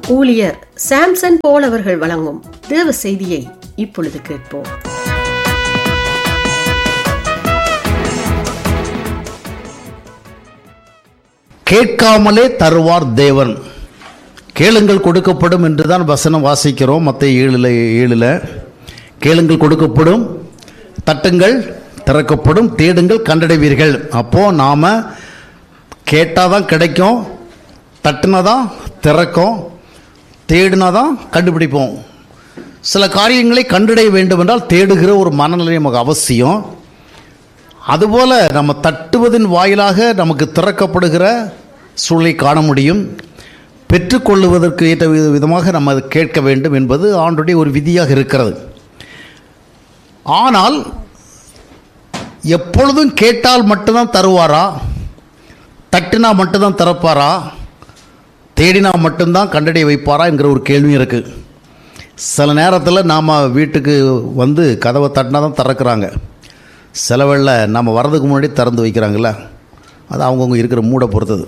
ஊழியர் சாம்சன் போல் அவர்கள் வழங்கும் தேவ செய்தியை இப்பொழுது கேட்போம் கேட்காமலே தருவார் தேவன் கேளுங்கள் கொடுக்கப்படும் என்று தான் வசனம் வாசிக்கிறோம் மற்ற ஏழில் ஏழில் கேளுங்கள் கொடுக்கப்படும் தட்டுங்கள் திறக்கப்படும் தேடுங்கள் கண்டடைவீர்கள் அப்போது நாம் கேட்டால் தான் கிடைக்கும் தட்டுனா தான் திறக்கும் தேடினா தான் கண்டுபிடிப்போம் சில காரியங்களை கண்டடைய வேண்டும் என்றால் தேடுகிற ஒரு மனநிலை நமக்கு அவசியம் அதுபோல் நம்ம தட்டுவதின் வாயிலாக நமக்கு திறக்கப்படுகிற சூழலை காண முடியும் பெற்றுக்கொள்ளுவதற்கு ஏற்ற வித- விதமாக நம்ம அதை கேட்க வேண்டும் என்பது ஆண்டுடைய ஒரு விதியாக இருக்கிறது ஆனால் எப்பொழுதும் கேட்டால் மட்டும்தான் தருவாரா தட்டினா மட்டும்தான் திறப்பாரா தேடினா மட்டும்தான் கண்டடைய வைப்பாரா என்கிற ஒரு கேள்வியும் இருக்குது சில நேரத்தில் நாம் வீட்டுக்கு வந்து கதவை தட்டினா தான் திறக்கிறாங்க சில வேளை நம்ம வர்றதுக்கு முன்னாடி திறந்து வைக்கிறாங்கல்ல அது அவங்கவுங்க இருக்கிற மூடை பொறுத்தது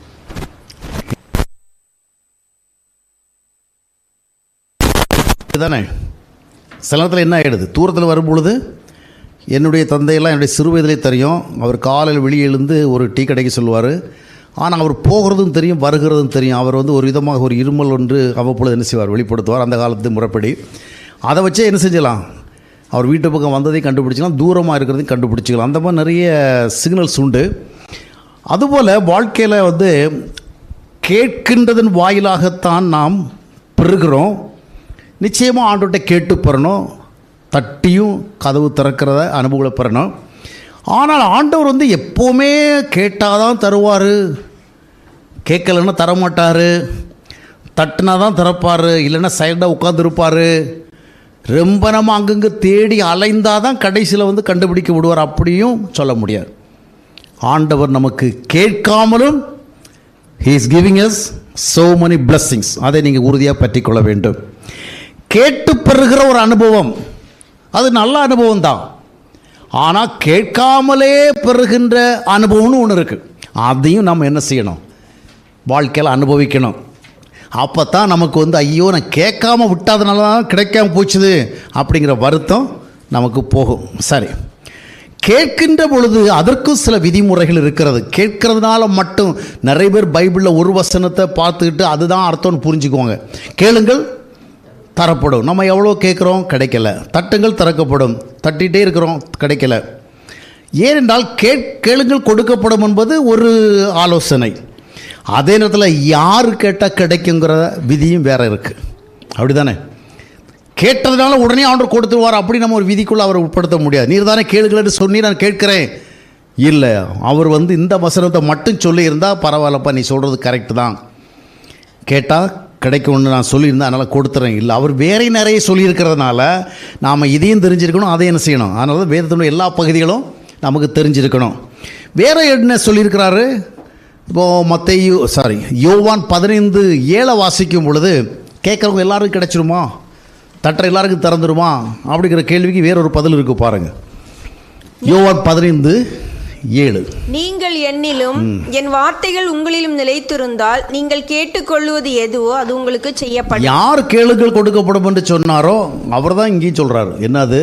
இதுதானே சில நேரத்தில் என்ன ஆகிடுது தூரத்தில் வரும் பொழுது என்னுடைய தந்தையெல்லாம் என்னுடைய சிறு வயதிலே தெரியும் அவர் காலையில் வெளியே எழுந்து ஒரு டீ கடைக்கு சொல்லுவார் ஆனால் அவர் போகிறதும் தெரியும் வருகிறதும் தெரியும் அவர் வந்து ஒரு விதமாக ஒரு இருமல் ஒன்று அவ்வப்பொழுது என்ன செய்வார் வெளிப்படுத்துவார் அந்த காலத்து முறைப்படி அதை வச்சே என்ன செஞ்சலாம் அவர் வீட்டு பக்கம் வந்ததையும் கண்டுபிடிச்சிக்கலாம் தூரமாக இருக்கிறதையும் கண்டுபிடிச்சிக்கலாம் அந்த மாதிரி நிறைய சிக்னல்ஸ் உண்டு அதுபோல் வாழ்க்கையில் வந்து கேட்கின்றதன் வாயிலாகத்தான் நாம் பெறுகிறோம் நிச்சயமாக ஆண்டோட்ட கேட்டு பெறணும் தட்டியும் கதவு திறக்கிறத அனுபவங்களை பெறணும் ஆனால் ஆண்டவர் வந்து எப்போவுமே கேட்டால் தான் தருவார் கேட்கலன்னா தரமாட்டார் தட்டுனா தான் திறப்பார் இல்லைன்னா சைடாக உட்காந்துருப்பார் ரொம்ப நம்ம அங்கங்கே தேடி அலைந்தால் தான் கடைசியில் வந்து கண்டுபிடிக்க விடுவார் அப்படியும் சொல்ல முடியாது ஆண்டவர் நமக்கு கேட்காமலும் he is giving us so many blessings அதை நீங்கள் உறுதியாக பற்றிக் கொள்ள வேண்டும் கேட்டு பெறுகிற ஒரு அனுபவம் அது நல்ல அனுபவம் தான் ஆனால் கேட்காமலே பெறுகின்ற அனுபவம்னு ஒன்று இருக்குது அதையும் நம்ம என்ன செய்யணும் வாழ்க்கையில் அனுபவிக்கணும் அப்போ தான் நமக்கு வந்து ஐயோ நான் கேட்காம விட்டாதனால தான் கிடைக்காம போச்சுது அப்படிங்கிற வருத்தம் நமக்கு போகும் சரி கேட்கின்ற பொழுது அதற்கும் சில விதிமுறைகள் இருக்கிறது கேட்கறதுனால மட்டும் நிறைய பேர் பைபிளில் ஒரு வசனத்தை பார்த்துக்கிட்டு அதுதான் அர்த்தம்னு புரிஞ்சுக்குவாங்க கேளுங்கள் தரப்படும் நம்ம எவ்வளோ கேட்குறோம் கிடைக்கல தட்டுங்கள் திறக்கப்படும் தட்டிகிட்டே இருக்கிறோம் கிடைக்கல ஏனென்றால் கேட் கேளுங்கள் கொடுக்கப்படும் என்பது ஒரு ஆலோசனை அதே நேரத்தில் யார் கேட்டால் கிடைக்குங்கிற விதியும் வேற இருக்குது அப்படி தானே கேட்டதுனால உடனே ஆண்டவர் கொடுத்துருவார் அப்படி நம்ம ஒரு விதிக்குள்ளே அவரை உட்படுத்த முடியாது நீர் தானே கேளுங்களேன்னு சொல்லி நான் கேட்கிறேன் இல்லை அவர் வந்து இந்த வசனத்தை மட்டும் சொல்லியிருந்தால் பரவாயில்லப்பா நீ சொல்கிறது கரெக்டு தான் கேட்டால் கிடைக்கும்னு நான் சொல்லியிருந்தேன் அதனால் கொடுத்துறேன் இல்லை அவர் வேற நிறைய சொல்லியிருக்கிறதுனால நாம் இதையும் தெரிஞ்சிருக்கணும் அதையும் என்ன செய்யணும் அதனால தான் வேதத்தினுடைய எல்லா பகுதிகளும் நமக்கு தெரிஞ்சிருக்கணும் வேற என்ன சொல்லியிருக்கிறாரு இப்போது மத்தையோ சாரி யோவான் பதினைந்து ஏழை வாசிக்கும் பொழுது கேட்குறவங்க எல்லாருக்கும் கிடைச்சிருமா தட்டுற எல்லாருக்கும் திறந்துருமா அப்படிங்கிற கேள்விக்கு வேற ஒரு பதில் இருக்கு பாருங்க யோவான் பதினைந்து ஏழு நீங்கள் என்னிலும் என் வார்த்தைகள் உங்களிலும் நிலைத்திருந்தால் நீங்கள் கேட்டுக்கொள்வது எதுவோ அது உங்களுக்கு செய்யப்படும் யார் கேளுங்கள் கொடுக்கப்படும் என்று சொன்னாரோ அவர் தான் இங்கேயும் சொல்கிறாரு என்னது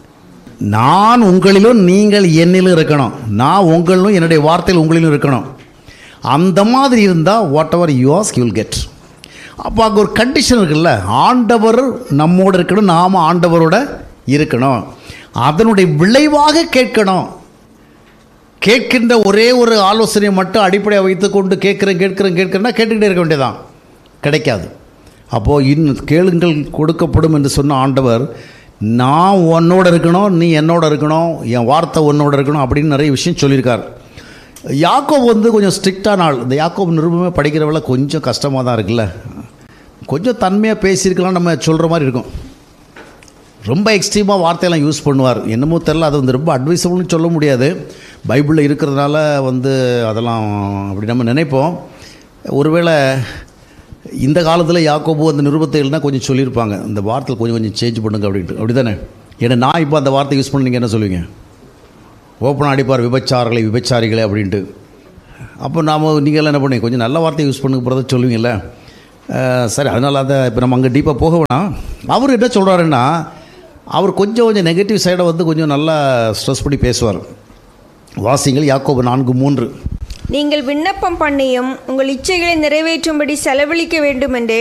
நான் உங்களிலும் நீங்கள் என்னிலும் இருக்கணும் நான் உங்களிலும் என்னுடைய வார்த்தையில் உங்களிலும் இருக்கணும் அந்த மாதிரி இருந்தால் whatever you ask you will get அப்போ அங்கே ஒரு கண்டிஷன் இருக்குல்ல ஆண்டவர் நம்மோடு இருக்கணும் நாம் ஆண்டவரோட இருக்கணும் அதனுடைய விளைவாக கேட்கணும் கேட்கின்ற ஒரே ஒரு ஆலோசனையை மட்டும் அடிப்படையாக வைத்துக்கொண்டு கேட்குறேன் கேட்குறேன் கேட்குறேன்னா கேட்டுக்கிட்டே இருக்க வேண்டியதான் கிடைக்காது அப்போது இன்னும் கேளுங்கள் கொடுக்கப்படும் என்று சொன்ன ஆண்டவர் நான் உன்னோட இருக்கணும் நீ என்னோட இருக்கணும் என் வார்த்தை உன்னோட இருக்கணும் அப்படின்னு நிறைய விஷயம் சொல்லியிருக்கார் யாக்கோப் வந்து கொஞ்சம் ஸ்ட்ரிக்டான ஆள் இந்த யாக்கோப் நிருபமே படிக்கிறவள கொஞ்சம் கஷ்டமாக தான் இருக்குல்ல கொஞ்சம் தன்மையாக பேசியிருக்கலாம் நம்ம சொல்கிற மாதிரி இருக்கும் ரொம்ப எக்ஸ்ட்ரீமாக வார்த்தையெல்லாம் யூஸ் பண்ணுவார் என்னமோ தெரில அது வந்து ரொம்ப அட்வைசபிள்னு சொல்ல முடியாது பைபிளில் இருக்கிறதுனால வந்து அதெல்லாம் அப்படி நம்ம நினைப்போம் ஒருவேளை இந்த காலத்தில் யாக்கோபு அந்த நிருபத்தை எழுதினா கொஞ்சம் சொல்லியிருப்பாங்க இந்த வார்த்தை கொஞ்சம் கொஞ்சம் சேஞ்ச் பண்ணுங்க அப்படின்ட்டு அப்படி தானே ஏன்னா நான் இப்போ அந்த வார்த்தை யூஸ் பண்ணி நீங்கள் என்ன சொல்லுவீங்க ஓப்பனாக அடிப்பார் விபச்சாரங்களை விபச்சாரிகளே அப்படின்ட்டு அப்போ நாம் நீங்கள் என்ன பண்ணி கொஞ்சம் நல்ல வார்த்தை யூஸ் பண்ணுங்க போகிறத சொல்லுவீங்கல்ல அஹ், சரி அதனால் அதை இப்போ நம்ம அங்கே டீப்பாக போக வேணாம் அவர் என்ன சொல்கிறாருன்னா அவர் கொஞ்சம் கொஞ்சம் நெகட்டிவ் சைடை வந்து கொஞ்சம் நல்லா ஸ்ட்ரெஸ் பண்ணி பேசுவார் வாசிங்கள் யாக்கோபு நான்கு மூன்று நீங்கள் விண்ணப்பம் பண்ணியும் உங்கள் இச்சைகளை நிறைவேற்றும்படி செலவழிக்க வேண்டுமென்றே